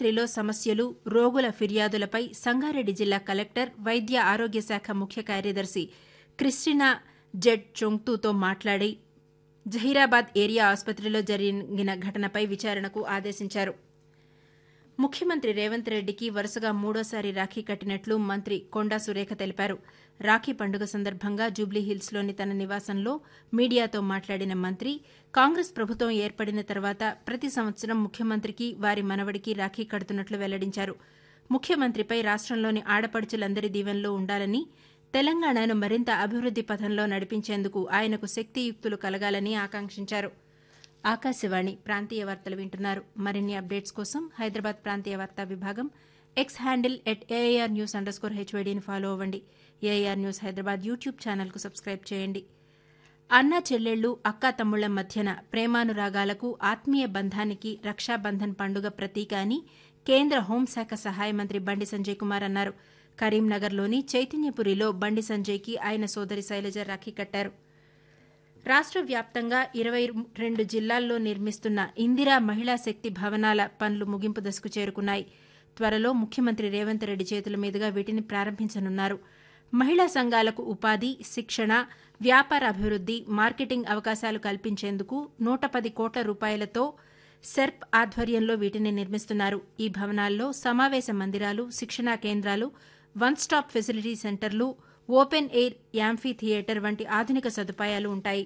ఆసుపత్రిలో సమస్యలు రోగుల ఫిర్యాదులపై సంగారెడ్డి జిల్లా కలెక్టర్ వైద్య ఆరోగ్య శాఖ ముఖ్య కార్యదర్శి క్రిస్టినా జెడ్ చొంగ్తూతో మాట్లాడి జహీరాబాద్ ఏరియా ఆసుపత్రిలో జరిగిన ఘటనపై విచారణకు ఆదేశించారు ముఖ్యమంత్రి రేవంత్ రెడ్డికి వరుసగా మూడోసారి రాఖీ కట్టినట్లు మంత్రి కొండా సురేఖ తెలిపారు రాఖీ పండుగ సందర్భంగా జూబ్లీహిల్స్లోని తన నివాసంలో మీడియాతో మాట్లాడిన మంత్రి కాంగ్రెస్ ప్రభుత్వం ఏర్పడిన తర్వాత ప్రతి సంవత్సరం ముఖ్యమంత్రికి వారి మనవడికి రాఖీ కడుతున్నట్లు వెల్లడించారు ముఖ్యమంత్రిపై రాష్టంలోని ఆడపడుచులందరి దీవెనలో ఉండాలని తెలంగాణను మరింత అభివృద్ది పథంలో నడిపించేందుకు ఆయనకు శక్తియుక్తులు కలగాలని ఆకాంక్షించారు ఆకాశవాణి ప్రాంతీయ వార్తలు వింటున్నారు మరిన్ని అప్డేట్స్ కోసం హైదరాబాద్ ప్రాంతీయ వార్తా విభాగం X handle at AIR news underscore హెచ్వైడీని ఫాలో అవ్వండి ఏఐఆర్ న్యూస్ హైదరాబాద్ యూట్యూబ్ ఛానల్కు సబ్స్క్రైబ్ చేయండి అన్నా చెల్లెళ్లు అక్కా తమ్ముళ్ల మధ్యన ప్రేమానురాగాలకు ఆత్మీయ బంధానికి రక్షాబంధన్ పండుగ ప్రతీక అని కేంద్ర హోంశాఖ సహాయ మంత్రి బండి సంజయ్ కుమార్ అన్నారు కరీంనగర్లోని చైతన్యపురిలో బండి సంజయ్కి ఆయన సోదరి శైలజ రాఖీ కట్టారు రాష్ట్ర వ్యాప్తంగా ఇరవై రెండు జిల్లాల్లో నిర్మిస్తున్న ఇందిరా మహిళా శక్తి భవనాల పనులు ముగింపు దశకు చేరుకున్నాయి త్వరలో ముఖ్యమంత్రి రేవంత్ రెడ్డి చేతుల మీదుగా వీటిని ప్రారంభించనున్నారు మహిళా సంఘాలకు ఉపాధి శిక్షణ వ్యాపార అభివృద్ది మార్కెటింగ్ అవకాశాలు కల్పించేందుకు నూట పది కోట్ల రూపాయలతో సెర్ప్ ఆధ్వర్యంలో వీటిని నిర్మిస్తున్నారు ఈ భవనాల్లో సమావేశ మందిరాలు శిక్షణా కేంద్రాలు వన్ స్టాప్ ఫెసిలిటీ సెంటర్లు ఓపెన్ ఎయిర్ యాంఫీ థియేటర్ వంటి ఆధునిక సదుపాయాలు ఉంటాయి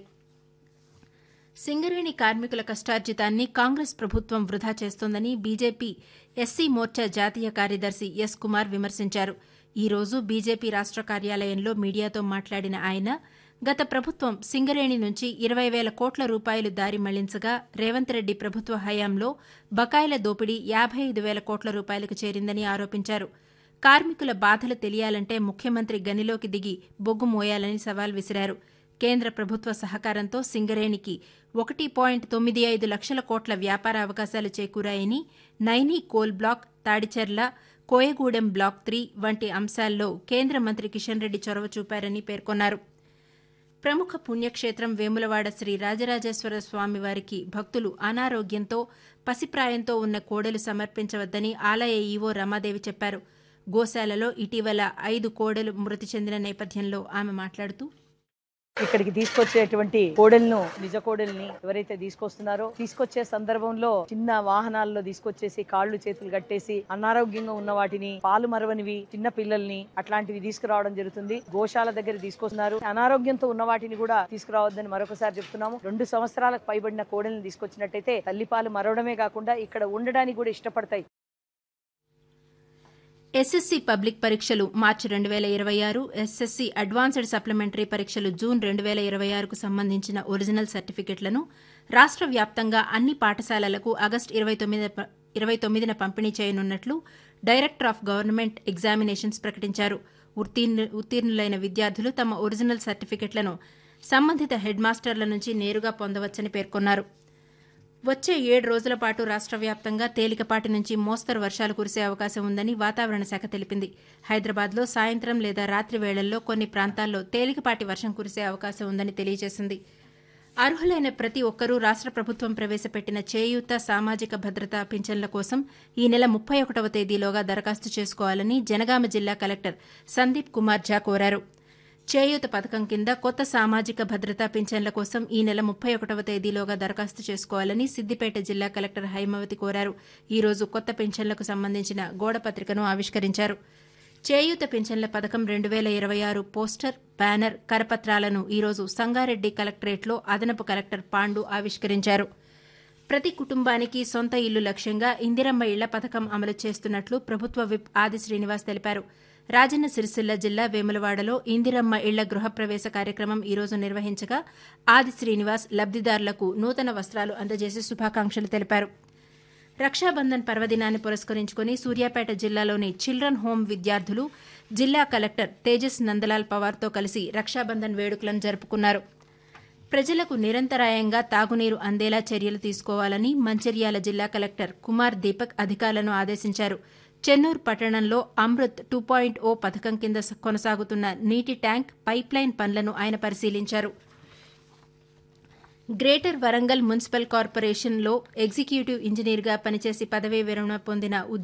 సింగరేణి కార్మికుల కష్టార్జితాన్ని కాంగ్రెస్ ప్రభుత్వం వృధా చేస్తోందని బీజేపీ ఎస్సీ మోర్చా జాతీయ కార్యదర్శి ఎస్ కుమార్ విమర్శించారు ఈ రోజు బీజేపీ రాష్ట కార్యాలయంలో మీడియాతో మాట్లాడిన ఆయన గత ప్రభుత్వం సింగరేణి నుంచి ఇరవై వేల కోట్ల రూపాయలు దారి మళ్లించగా రేవంత్ రెడ్డి ప్రభుత్వ హయాంలో బకాయిల దోపిడీ యాబై ఐదు వేల కోట్ల రూపాయలకు చేరిందని ఆరోపించారు కార్మికుల బాధలు తెలియాలంటే ముఖ్యమంత్రి గనిలోకి దిగి బొగ్గు మోయాలని సవాల్ విసిరారు కేంద్ర ప్రభుత్వ సహకారంతో సింగరేణికి ఒకటి పాయింట్ తొమ్మిది ఐదు లక్షల కోట్ల వ్యాపార అవకాశాలు చేకూరాయని Naini coal block Tadicherla Koyagudem block three వంటి అంశాల్లో కేంద్ర మంత్రి కిషన్ రెడ్డి చొరవ చూపారని పేర్కొన్నారు ప్రముఖ పుణ్యక్షేత్రం వేములవాడ శ్రీ రాజరాజేశ్వర స్వామి వారికి భక్తులు అనారోగ్యంతో పసిప్రాయంతో ఉన్న కోడలు సమర్పించవద్దని ఆలయ ఈవో రమాదేవి చెప్పారు గోశాలలో ఇటీవల ఐదు కోడలు మృతి చెందిన నేపథ్యంలో ఆమె మాట్లాడుతూ ఇక్కడికి తీసుకొచ్చేటువంటి కోడెలను నిజ కోడల్ని ఎవరైతే తీసుకొస్తున్నారో తీసుకొచ్చే సందర్భంలో చిన్న వాహనాల్లో తీసుకొచ్చేసి కాళ్ళు చేతులు కట్టేసి అనారోగ్యంగా ఉన్న వాటిని పాలు మరవనివి చిన్న పిల్లల్ని అట్లాంటివి తీసుకురావడం జరుగుతుంది గోశాల దగ్గర తీసుకొస్తున్నారు అనారోగ్యంతో ఉన్న వాటిని కూడా తీసుకురావద్దని మరొకసారి చెప్తున్నాము రెండు సంవత్సరాలకు పైబడిన కోడల్ని తీసుకొచ్చినట్టయితే తల్లిపాలు మరవడమే కాకుండా ఇక్కడ ఉండడానికి కూడా ఇష్టపడతాయి ఎస్ఎస్సీ పబ్లిక్ పరీక్షలు మార్చి రెండు వేల ఇరవై ఆరు ఎస్ఎస్సీ అడ్వాన్స్డ్ సప్లిమెంటరీ పరీక్షలు జూన్ రెండు వేల ఇరవై ఆరుకు సంబంధించిన ఒరిజినల్ సర్టిఫికెట్లను రాష్ట్ర వ్యాప్తంగా అన్ని పాఠశాలలకు ఆగస్టు ఇరవై తొమ్మిది ఇరవై తొమ్మిదిన పంపిణీ చేయనున్నట్లు డైరెక్టర్ ఆఫ్ గవర్నమెంట్ ఎగ్జామినేషన్స్ ప్రకటించారు ఉత్తీర్ణు ఉత్తీర్ణులైన విద్యార్థులు తమ ఒరిజినల్ సర్టిఫికెట్లను సంబంధిత హెడ్ మాస్టర్ల నుంచి నేరుగా పొందవచ్చని పేర్కొన్నారు వచ్చే ఏడు రోజుల పాటు రాష్ట్ర వ్యాప్తంగా తేలికపాటి నుంచి మోస్తరు వర్షాలు కురిసే అవకాశం ఉందని వాతావరణ శాఖ తెలిపింది హైదరాబాద్లో సాయంత్రం లేదా రాత్రి వేళల్లో కొన్ని ప్రాంతాల్లో తేలికపాటి వర్షం కురిసే అవకాశం ఉందని తెలియజేసింది అర్హులైన ప్రతి ఒక్కరూ రాష్ట్ర ప్రభుత్వం ప్రవేశపెట్టిన చేయూత సామాజిక భద్రత పింఛన్ల కోసం ఈ నెల ముప్పై ఒకటవ తేదీలోగా దరఖాస్తు చేసుకోవాలని జనగామ జిల్లా కలెక్టర్ సందీప్ కుమార్ ఝా కోరారు చేయూత పథకం కింద కొత్త సామాజిక భద్రతా పింఛన్ల కోసం ఈ నెల ముప్పై ఒకటవ తేదీలోగా దరఖాస్తు చేసుకోవాలని సిద్దిపేట జిల్లా కలెక్టర్ హైమవతి కోరారు ఈ రోజు కొత్త పింఛన్లకు సంబంధించిన గోడపత్రికను ఆవిష్కరించారు చేయూత పింఛన్ల పథకం రెండు వేల ఇరవై ఆరు పోస్టర్ బ్యానర్ కరపత్రాలను ఈరోజు సంగారెడ్డి కలెక్టరేట్లో అదనపు కలెక్టర్ పాండు ఆవిష్కరించారు ప్రతి కుటుంబానికి సొంత ఇల్లు లక్ష్యంగా ఇందిరమ్మ ఇళ్ల పథకం అమలు చేస్తున్నట్లు ప్రభుత్వ విప్ ఆది శ్రీనివాస్ తెలిపారు రాజన్న సిరిసిల్ల జిల్లా వేములవాడలో ఇందిరమ్మ ఇళ్ల గృహప్రవేశ కార్యక్రమం ఈరోజు నిర్వహించగా ఆది శ్రీనివాస్ లబ్దిదారులకు నూతన వస్త్రాలు అందజేసి శుభాకాంక్షలు తెలిపారు రక్షాబంధన్ పర్వదినాన్ని పురస్కరించుకుని సూర్యాపేట జిల్లాలోని చిల్డ్రన్ హోం విద్యార్థులు జిల్లా కలెక్టర్ తేజస్ నందలాల్ పవార్తో కలిసి రక్షాబంధన్ వేడుకలను జరుపుకున్నారు ప్రజలకు నిరంతరాయంగా తాగునీరు అందేలా చర్యలు తీసుకోవాలని మంచిర్యాల జిల్లా కలెక్టర్ కుమార్ దీపక్ అధికారులను ఆదేశించారు చెన్నూరు పట్టణంలో అమృత్ టూ పాయింట్ ఓ పథకం కింద కొనసాగుతున్న నీటి ట్యాంక్ పైప్లైన్ పనులను ఆయన పరిశీలించారు గ్రేటర్ వరంగల్ మున్సిపల్ కార్పొరేషన్లో ఎగ్జిక్యూటివ్ ఇంజనీర్గా పనిచేసి పదవీ విరమణ పొందిన